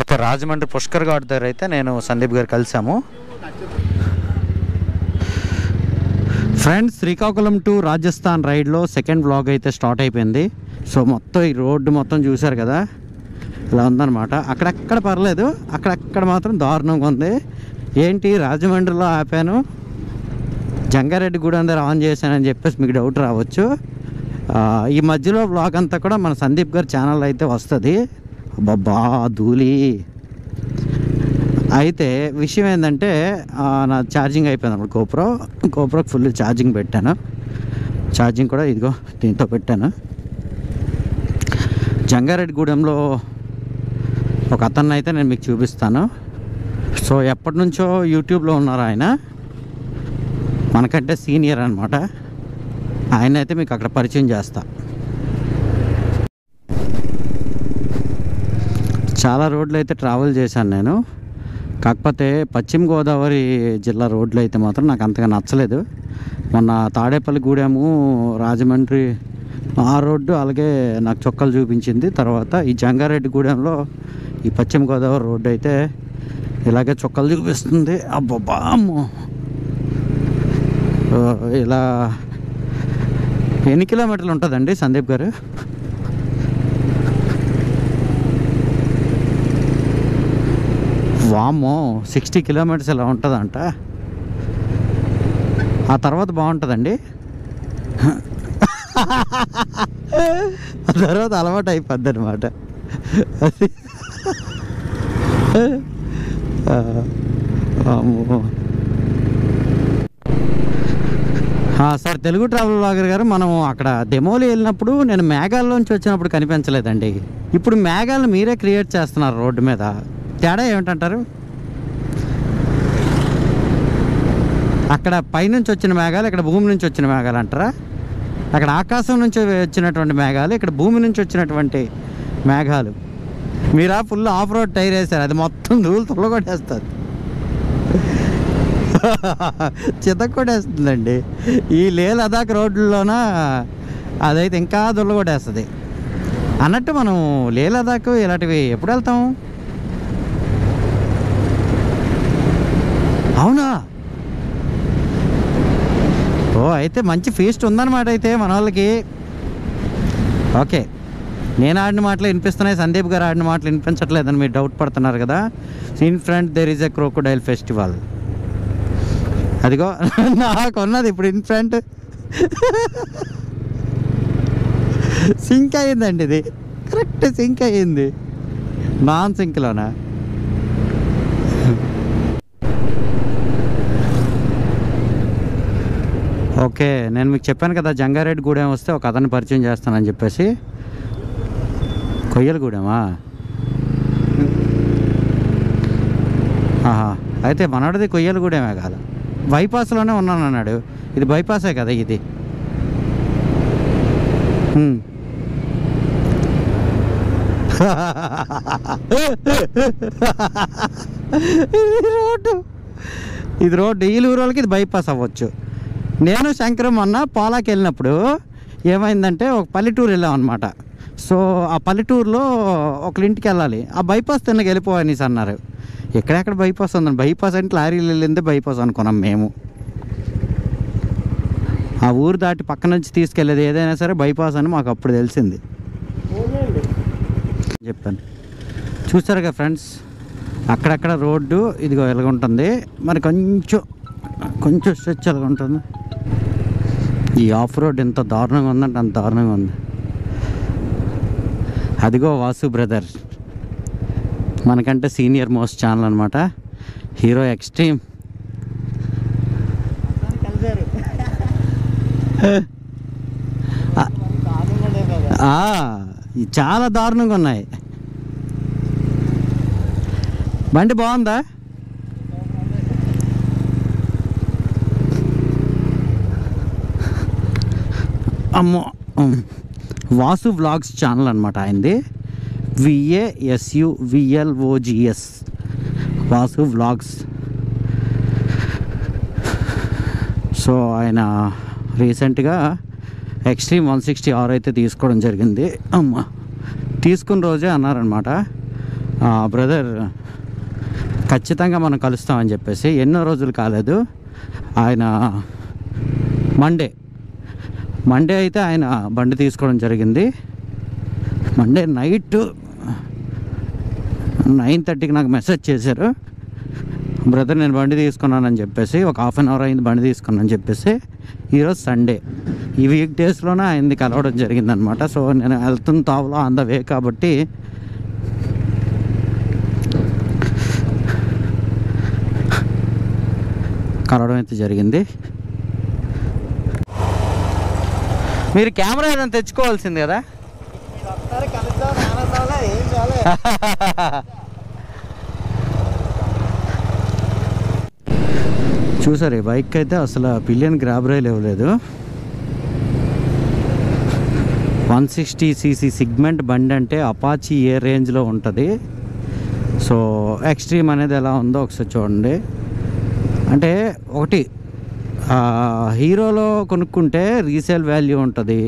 అయితే రాజమండ్రి పుష్కర్ ఘాట్ దగ్గర అయితే నేను సందీప్ గారు కలిసాము ఫ్రెండ్స్ శ్రీకాకుళం టు రాజస్థాన్ రైడ్లో సెకండ్ బ్లాగ్ అయితే స్టార్ట్ అయిపోయింది సో మొత్తం ఈ రోడ్డు మొత్తం చూశారు కదా ఇలా ఉందన్నమాట అక్కడక్కడ పర్లేదు అక్కడక్కడ మాత్రం దారుణంగా ఉంది ఏంటి రాజమండ్రిలో ఆపాను జంగారెడ్డి గూడెం దగ్గర ఆన్ చేశానని చెప్పేసి మీకు డౌట్ రావచ్చు ఆ, ఈ మధ్యలో బ్లాగ్ అంతా కూడా మన సందీప్ గారి ఛానల్ అయితే వస్తుంది అబ్బబ్బా ధూళి అయితే విషయం ఏంటంటే ఆ, నా ఛార్జింగ్ అయిపోయింది అప్పుడు గోప్రో గోప్రోకి ఫుల్ ఛార్జింగ్ పెట్టాను ఛార్జింగ్ కూడా ఇదిగో దీంతో పెట్టాను జంగారెడ్డిగూడెంలో ఒక అతన్ని అయితే నేను మీకు చూపిస్తాను సో ఎప్పటి నుంచో యూట్యూబ్లో ఉన్నారు ఆయన మనకంటే సీనియర్ అనమాట ఆయన అయితే మీకు అక్కడ పరిచయం చేస్తా చాలా రోడ్లు అయితే ట్రావెల్ చేశాను నేను కాకపోతే పశ్చిమ గోదావరి జిల్లా రోడ్లు అయితే మాత్రం నాకు అంతగా నచ్చలేదు మొన్న తాడేపల్లి గూడెము రాజమండ్రి ఆ రోడ్డు అలాగే నాకు చొక్కలు చూపించింది తర్వాత ఈ జంగారెడ్డి గూడెంలో ఈ పశ్చిమ గోదావరి రోడ్డు అయితే ఇలాగే చొక్కలు చూపిస్తుంది అబ్బబ్బా అమ్మో ఓ, ఇలా ఎన్ని కిలోమీటర్లు ఉంటుందండి సందీప్ గారు వామ్మో సిక్స్టీ కిలోమీటర్స్ ఇలా ఉంటుందంట ఆ తర్వాత బాగుంటుందండి ఆ తర్వాత అలవాటు అయిపోద్ది అనమాట సార్ తెలుగు ట్రావెల్ బ్లాగర్ గారు మనం అక్కడ డెమోలు వెళ్ళినప్పుడు నేను మేఘాల్లోంచి వచ్చినప్పుడు కనిపించలేదండి ఇప్పుడు మేఘాలు మీరే క్రియేట్ చేస్తున్నారు రోడ్డు మీద తేడా ఏమిటంటారు అక్కడ పైనుంచి వచ్చిన మేఘాలు ఇక్కడ భూమి నుంచి వచ్చిన మేఘాలు అంటారా అక్కడ ఆకాశం నుంచి వచ్చినటువంటి మేఘాలు ఇక్కడ భూమి నుంచి వచ్చినటువంటి మేఘాలు మీరా ఫుల్ ఆఫ్ రోడ్ టైర్ వేశారు అది మొత్తం ధూళి తుల్లగొట్టేస్తుంది చితక్కొట్టేస్తుందండి ఈ లే లదాఖ్ రోడ్లలోన అదైతే ఇంకా దుల్లగొట్టేస్తుంది అన్నట్టు మనం లే లదాఖ్ ఇలాంటివి ఎప్పుడు వెళ్తాం అవునా ఓ అయితే మంచి ఫీస్ట్ ఉందన్నమాట అయితే మన వాళ్ళకి ఓకే నేను ఆడిన మాటలు వినిపిస్తున్నాయి సందీప్ గారు ఆడిన మాటలు వినిపించట్లేదని మీరు డౌట్ పడుతున్నారు కదా in front there is a crocodile festival అదిగో నాకు ఉన్నది ఇప్పుడు ఇన్ ఫ్రంట్ సింక్ అయ్యిందండి ఇది కరెక్ట్ సింక్ అయ్యింది నాన్ సింక్లోనా ఓకే నేను మీకు చెప్పాను కదా జంగారెడ్డి గూడెం వస్తే ఒక అతన్ని పరిచయం చేస్తానని చెప్పేసి కొయ్యల గూడెమా ఆహా అయితే మనోడిది కొయ్యల గూడెమే కాదు బైపాస్లోనే ఉన్నాను అన్నాడు ఇది బైపాసే కదా ఇది హ్మ్. ఇది రోడ్డు ఇది రోడ్డు ఈలూరు వాళ్ళకి ఇది బైపాస్ అవ్వచ్చు నేను శంకరం మొన్న పోలాకి వెళ్ళినప్పుడు ఏమైందంటే ఒక పల్లెటూరు వెళ్ళాం అనమాట సో ఆ పల్లెటూరులో ఒకళ్ళ ఇంటికి వెళ్ళాలి ఆ బైపాస్ తిన్నకి వెళ్ళిపోవనేసి అన్నారు ఎక్కడెక్కడ బైపాస్ ఉందని బైపాస్ అంటే లారీలు వెళ్ళిందే బైపాస్ అనుకున్నాం మేము ఆ ఊరు దాటి పక్క నుంచి తీసుకెళ్ళేది ఏదైనా సరే బైపాస్ అని మాకు అప్పుడు తెలిసింది చెప్పాను చూసారుగా ఫ్రెండ్స్ అక్కడక్కడ రోడ్డు ఇదిగో ఎలాగుంటుంది మరి కొంచెం కొంచెం స్ట్రెచ్ ఎలాగ ఉంటుంది ఈ ఆఫ్ రోడ్ ఎంత దారుణంగా ఉందంటే అంత దారుణంగా ఉంది అదిగో వాసు బ్రదర్ మనకంటే సీనియర్ మోస్ట్ ఛానల్ అనమాట హీరో ఎక్స్ట్రీమ్ ఆ, ఇవి చాలా దారుణంగా ఉన్నాయి బండి బాగుందా అమ్మో ఉమ్. వాసు వ్లాగ్స్ ఛానల్ అనమాట ఆయనది V A S U V L O G S Vasu vlogs so ఆయన రీసెంట్గా ఎక్స్ట్రీమ్ వన్ సిక్స్టీ ఆర్ అయితే తీసుకోవడం జరిగింది అమ్మ తీసుకున్న రోజే అన్నారనమాట బ్రదర్ ఖచ్చితంగా మనం కలుస్తామని చెప్పేసి ఎన్నో రోజులు కాలేదు ఆయన మండే మండే అయితే ఆయన బండి తీసుకోవడం జరిగింది మండే నైట్ నైన్ థర్టీకి నాకు మెసేజ్ చేశారు బ్రదర్ నేను బండి తీసుకున్నానని చెప్పేసి ఒక హాఫ్ అన్ అవర్ అయింది బండి తీసుకున్నానని చెప్పేసి ఈరోజు సండే ఈ వీక్ డేస్లోనే ఆయనది కలవడం జరిగిందనమాట సో నేను వెళ్తున్న తావులో ఆన్ ద వే కాబట్టి కలవడం అయితే జరిగింది మీరు కెమెరా ఏదైనా తెచ్చుకోవాల్సింది కదా చూసారు ఈ బైక్ అయితే అసలు పిలియన్ గ్రాబ్ రైల్ ఇవ్వలేదు వన్ సిక్స్టీ సీసీ సిగ్మెంట్ బండి అంటే అపాచీ ఏ రేంజ్లో ఉంటుంది సో ఎక్స్ట్రీమ్ అనేది ఎలా ఉందో ఒకసారి చూడండి అంటే ఒకటి ఆ, హీరోలో కొనుక్కుంటే రీసేల్ వాల్యూ ఉంటుంది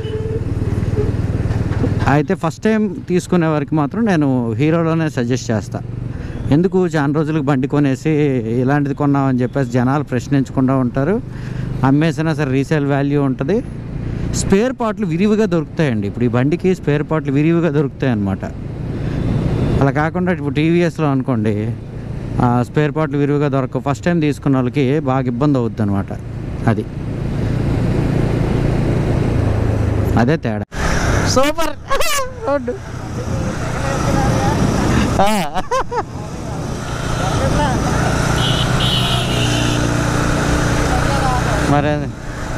అయితే ఫస్ట్ టైం తీసుకునే వారికి మాత్రం నేను హీరోలోనే సజెస్ట్ చేస్తా ఎందుకు చాలా రోజులకు బండి కొనేసి ఇలాంటిది కొన్నామని చెప్పేసి జనాలు ప్రశ్నించకుండా ఉంటారు అమ్మేసినా సరే రీసేల్ వాల్యూ ఉంటుంది స్పేర్ పార్ట్లు విరివిగా దొరుకుతాయండి ఇప్పుడు ఈ బండికి స్పేర్ పార్ట్లు విరివిగా దొరుకుతాయి అన్నమాట అలా కాకుండా ఇప్పుడు టీవీఎస్లో అనుకోండి ఆ స్పేర్ పార్ట్లు విరివిగా దొరకవు ఫస్ట్ టైం తీసుకున్న వాళ్ళకి బాగా ఇబ్బంది అవుద్ది అనమాట అది అదే తేడా సూపర్ రోడ్డు మరి అది.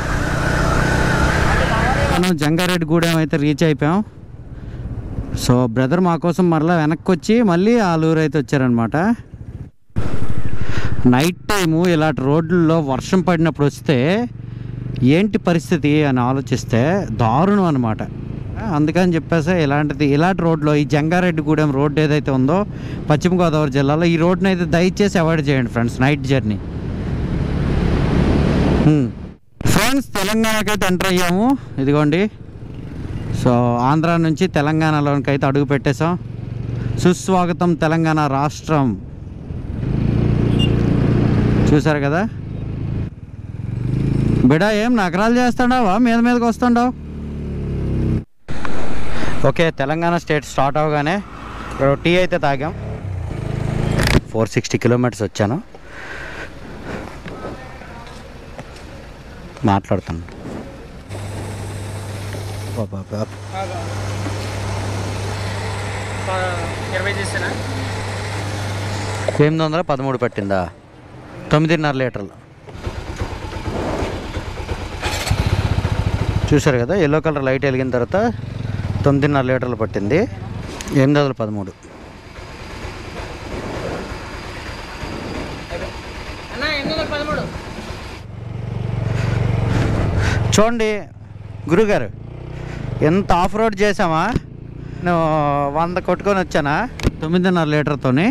మనం జంగారెడ్డిగూడెం అయితే రీచ్ అయిపోయాం సో బ్రదర్ మా కోసం మరలా వెనక్కి వచ్చి మళ్ళీ ఆలూరు అయితే వచ్చారనమాట నైట్ టైము ఇలాంటి రోడ్లలో వర్షం పడినప్పుడు వస్తే ఏంటి పరిస్థితి అని ఆలోచిస్తే దారుణం అనమాట అందుకని చెప్పేసి ఇలాంటిది ఇలాంటి రోడ్లో ఈ జంగారెడ్డిగూడెం రోడ్ ఏదైతే ఉందో పశ్చిమ గోదావరి జిల్లాలో ఈ రోడ్ని అయితే దయచేసి అవాయిడ్ చేయండి ఫ్రెండ్స్ నైట్ జర్నీ ఫ్రెండ్స్ తెలంగాణకి అయితే ఎంటర్ అయ్యాము ఇదిగోండి సో ఆంధ్ర నుంచి తెలంగాణలోకి అయితే అడుగు పెట్టేశాం సుస్వాగతం తెలంగాణ రాష్ట్రం చూసారు కదా బిడా ఏం నగరాలు చేస్తాడావా మీద మీదకి వస్తుండవు ఓకే తెలంగాణ స్టేట్ స్టార్ట్ అవగానే ఇక్కడ టీ అయితే తాగాం ఫోర్ సిక్స్టీ కిలోమీటర్స్ వచ్చాను మాట్లాడుతాను బాబా బాబా. ఇరవై చేసానా ఎనిమిది వందల పదమూడు పట్టిందా తొమ్మిదిన్నర లీటర్లు చూసారు కదా ఎల్లో కలర్ లైట్ వెలిగిన తర్వాత తొమ్మిదిన్నర లీటర్లు పట్టింది ఎనిమిది వందల పదమూడు అన్న ఎనిమిది వందల పదమూడు చూడండి గురుగారు ఎంత ఆఫ్ రోడ్ చేసామా నేను వంద కొట్టుకొని వచ్చానా తొమ్మిదిన్నర లీటర్తోని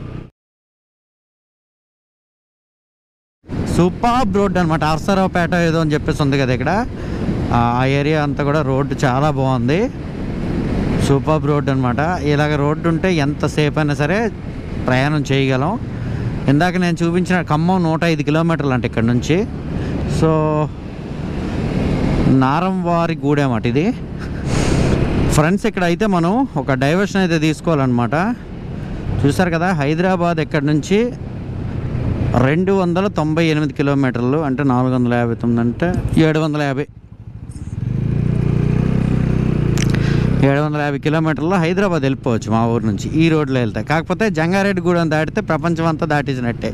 సూపర్ రోడ్ అనమాట అర్సరావుపేట ఏదో అని చెప్పేసి ఉంది కదా ఇక్కడ ఆ ఏరియా అంతా కూడా రోడ్డు చాలా బాగుంది సూపర్ రోడ్ అనమాట ఇలాగ రోడ్డు ఉంటే ఎంతసేపు అయినా సరే ప్రయాణం చేయగలం ఇందాక నేను చూపించిన ఖమ్మం నూట ఐదు కిలోమీటర్లు అంటే ఇక్కడ నుంచి సో నారంవారి గూడెమాట ఇది ఫ్రెండ్స్ ఇక్కడ అయితే మనం ఒక డైవర్షన్ అయితే తీసుకోవాలన్నమాట చూసారు కదా హైదరాబాద్ ఎక్కడి నుంచి రెండు వందల తొంభై ఎనిమిది కిలోమీటర్లు అంటే నాలుగు వందల యాభై తొమ్మిది అంటే ఏడు వందల యాభై ఏడు వందల యాభై కిలోమీటర్లు హైదరాబాద్ వెళ్ళిపోవచ్చు మా ఊరు నుంచి ఈ రోడ్లో వెళ్తే కాకపోతే జంగారెడ్డిగూడెం దాటితే ప్రపంచం అంతా దాటేసినట్టే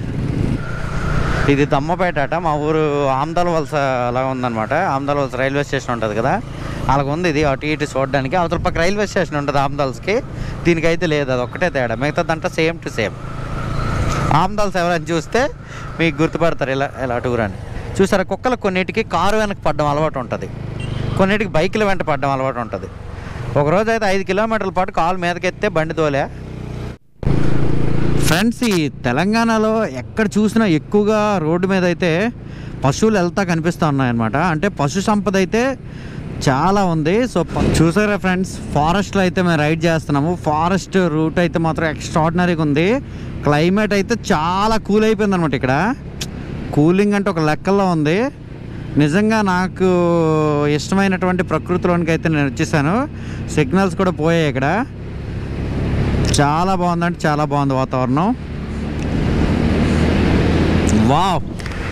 ఇది దమ్మపేట అట మా ఊరు ఆమ్దాల వలస అలా ఉందన్నమాట ఆమ్దాల వలస రైల్వే స్టేషన్ ఉంటుంది కదా అలాగ ఉంది ఇది అటు ఇటు చూడడానికి అవతల పక్క రైల్వే స్టేషన్ ఉంటుంది ఆమ్దాల్స్కి దీనికైతే లేదు అది ఒక్కటే తేడా మిగతాదంతా సేమ్ టు సేమ్ ఆమ్దాల్స్ ఎవరైనా చూస్తే మీకు గుర్తుపడతారు ఇలా ఇలా టూర్ అని చూసారా కుక్కలు కొన్నిటికి కారు వెనక పడడం అలవాటు ఉంటుంది కొన్నిటికి బైకుల వెంట పడడం అలవాటు ఉంటుంది ఒకరోజు అయితే ఐదు కిలోమీటర్ల పాటు కాలు మీదకెత్తే బండి తోలే ఫ్రెండ్స్ ఈ తెలంగాణలో ఎక్కడ చూసినా ఎక్కువగా రోడ్డు మీద అయితే పశువులు వెళ్తా కనిపిస్తూ ఉన్నాయన్నమాట అంటే పశు సంపద అయితే చాలా ఉంది సో ప- చూసారా ఫ్రెండ్స్ ఫారెస్ట్లో అయితే మేము రైడ్ చేస్తున్నాము ఫారెస్ట్ రూట్ అయితే మాత్రం ఎక్స్ట్రాడినరీగా ఉంది క్లైమేట్ అయితే చాలా కూల్ అయిపోయింది అనమాట ఇక్కడ కూలింగ్ అంటే ఒక లెక్కల్లో ఉంది నిజంగా నాకు ఇష్టమైనటువంటి ప్రకృతిలోనికి అయితే నేను వచ్చేసాను సిగ్నల్స్ కూడా పోయాయి ఇక్కడ చాలా బాగుందంటే చాలా బాగుంది వాతావరణం వావ్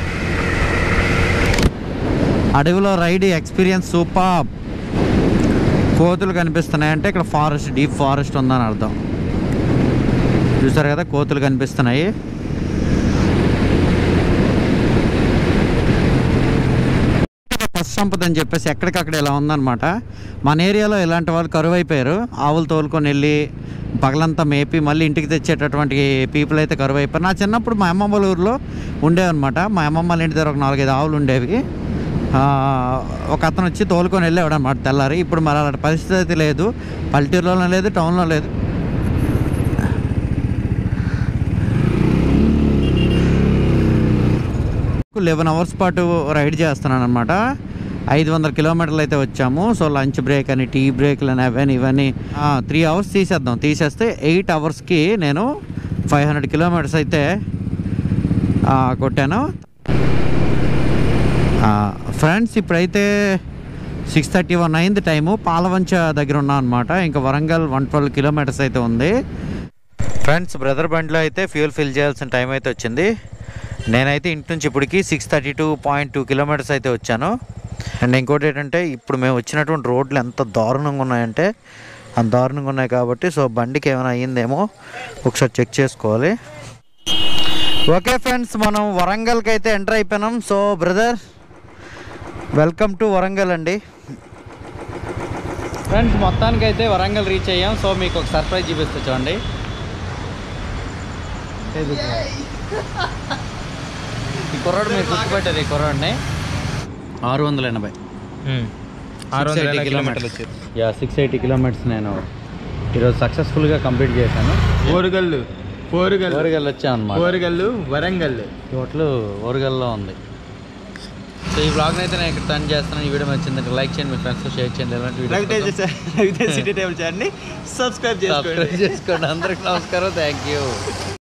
అడవిలో రైడ్ ఎక్స్పీరియన్స్ సూపర్ కోతులు కనిపిస్తున్నాయి అంటే ఇక్కడ ఫారెస్ట్ డీప్ ఫారెస్ట్ ఉందని అర్థం చూసారు కదా కోతులు కనిపిస్తున్నాయి పశు సంపద అని చెప్పేసి ఎక్కడికక్కడ ఇలా ఉందన్నమాట మన ఏరియాలో ఇలాంటి వాళ్ళు కరువు అయిపోయారు ఆవులు తోలుకొని వెళ్ళి పగలంతా మేపి మళ్ళీ ఇంటికి తెచ్చేటటువంటి పీపుల్ అయితే కరువు అయిపోయారు నా చిన్నప్పుడు మా అమ్మమ్మ వాళ్ళ ఊరిలో ఉండేవన్నమాట మా అమ్మమ్మ వాళ్ళ ఇంటి దగ్గర ఒక నాలుగైదు ఆవులు ఉండేవి ఆ, ఒక అతను వచ్చి తోలుకొని వెళ్ళేవాడు అనమాట తెల్లారి ఇప్పుడు మరి అలాంటి పరిస్థితి అయితే లేదు పల్లెటూరులోనే లేదు టౌన్లో లేదు లెవెన్ అవర్స్ పాటు రైడ్ చేస్తున్నాను అనమాట ఐదు వందల కిలోమీటర్లు అయితే వచ్చాము సో లంచ్ బ్రేక్ అని టీ బ్రేక్లు అని అవన్నీ ఇవన్నీ త్రీ అవర్స్ తీసేద్దాం తీసేస్తే ఎయిట్ అవర్స్కి నేను ఫైవ్ హండ్రెడ్ కిలోమీటర్స్ అయితే ఆ, కొట్టాను ఫ్రెండ్స్ ఇప్పుడైతే సిక్స్ థర్టీ వన్ అయింది టైము పాలవంచ దగ్గర ఉన్నాం అనమాట ఇంకా వరంగల్ వన్ ట్వెల్వ్ కిలోమీటర్స్ అయితే ఉంది ఫ్రెండ్స్ బ్రదర్ బండిలో అయితే ఫ్యూల్ ఫిల్ చేయాల్సిన టైం అయితే వచ్చింది నేనైతే ఇంటి నుంచి ఇప్పటికి six thirty two point two kilometers అయితే వచ్చాను అండ్ ఇంకోటి ఏంటంటే ఇప్పుడు మేము వచ్చినటువంటి రోడ్లు ఎంత దారుణంగా ఉన్నాయంటే అంత దారుణంగా ఉన్నాయి కాబట్టి సో బండికి ఏమైనా అయ్యిందేమో ఒకసారి చెక్ చేసుకోవాలి ఓకే ఫ్రెండ్స్ మనం వరంగల్కి అయితే ఎంటర్ అయిపోయినాం so brother welcome to Warangal అండి ఫ్రెండ్స్ మొత్తానికి అయితే వరంగల్ రీచ్ అయ్యాం సో మీకు ఒక సర్ప్రైజ్ చూపిస్తా చూడండి ఈ కుర్రాడు మీరు గుర్తుపెట్టారు ఈ కుర్రాడిని ఆరు వందల ఎనభై ఆరు వందల 680 కిలోమీటర్లు వచ్చారు యా సిక్స్ ఎయిటీ కిలోమీటర్స్ నేను ఈరోజు సక్సెస్ఫుల్గా కంప్లీట్ చేశాను ఓరుగల్లు ఓరుగల్లు ఓరుగల్ వచ్చాం అనమాట ఓరుగల్లు వరంగల్ హోటల్ ఓరుగల్లో ఉంది సో ఈ బ్లాగ్ని అయితే నేను ఇక్కడ టర్న్ చేస్తున్నాను ఈ వీడియో నచ్చిందంటే లైక్ చేయండి మీ ఫ్రెండ్స్తో షేర్ చేయండి ఎలాంటి Raviteja video sir Raviteja city table ఛానల్ని సబ్స్క్రైబ్ చేసుకోండి సబ్స్క్రైబ్ చేసుకోండి అందరికి నమస్కారం థ్యాంక్ యూ